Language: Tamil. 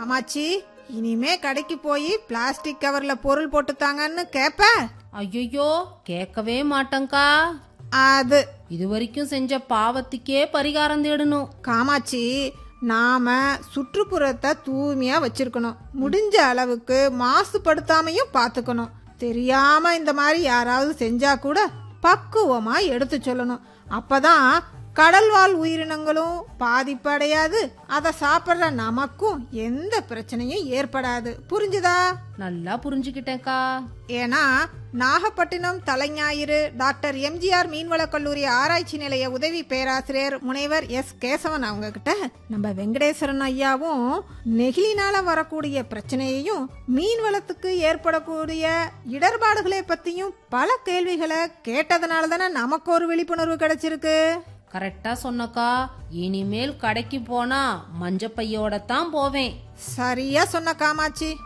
காமாட்சி இனிமே கடைக்கு போய் பிளாஸ்டிக் கவர்ல பொருள் போட்டுத்தாங்கன்னு கேப்ப ஐயோ கேட்கவே மாட்டேங்க்கா அது இது வரைக்கும் செஞ்ச பாவத்துக்கே பரிகாரம் தேடணும் காமாட்சி நாம சுற்றுப்புறத்தை தூய்மையா வச்சிருக்கணும் முடிஞ்ச அளவுக்கு மாசுபடுத்தாமையும் பார்த்துக்கணும் தெரியாம இந்த மாதிரி யாராவது செஞ்சா கூட பக்குவமா எடுத்து சொல்லணும் அப்பதான் கடல்வாழ் உயிரினங்களும் பாதிப்படையாது அதை சாப்பிட்ற நமக்கும் எந்த பிரச்சனையும் ஏற்படாது புரிஞ்சுதா நல்லா புரிஞ்சுக்கிட்டேன்க்கா ஏன்னா நாகப்பட்டினம் தலைஞாயிறு டாக்டர் எம்ஜிஆர் மீன்வளக் கல்லூரி ஆராய்ச்சி நிலைய உதவி பேராசிரியர் முனைவர் எஸ் கேசவன் அவங்க கிட்ட நம்ம வெங்கடேஸ்வரன் ஐயாவும் நெகிழினால வரக்கூடிய பிரச்சனையையும் மீன் வளத்துக்கு ஏற்படக்கூடிய இடர்பாடுகளை பத்தியும் பல கேள்விகளை கேட்டதுனால தானே நமக்கு ஒரு விழிப்புணர்வு கிடைச்சிருக்கு கரெக்டா சொன்னக்கா இனிமேல் கடைக்கு போனா மஞ்சப்பையோட தான் போவேன் சரியா சொன்ன காமாட்சி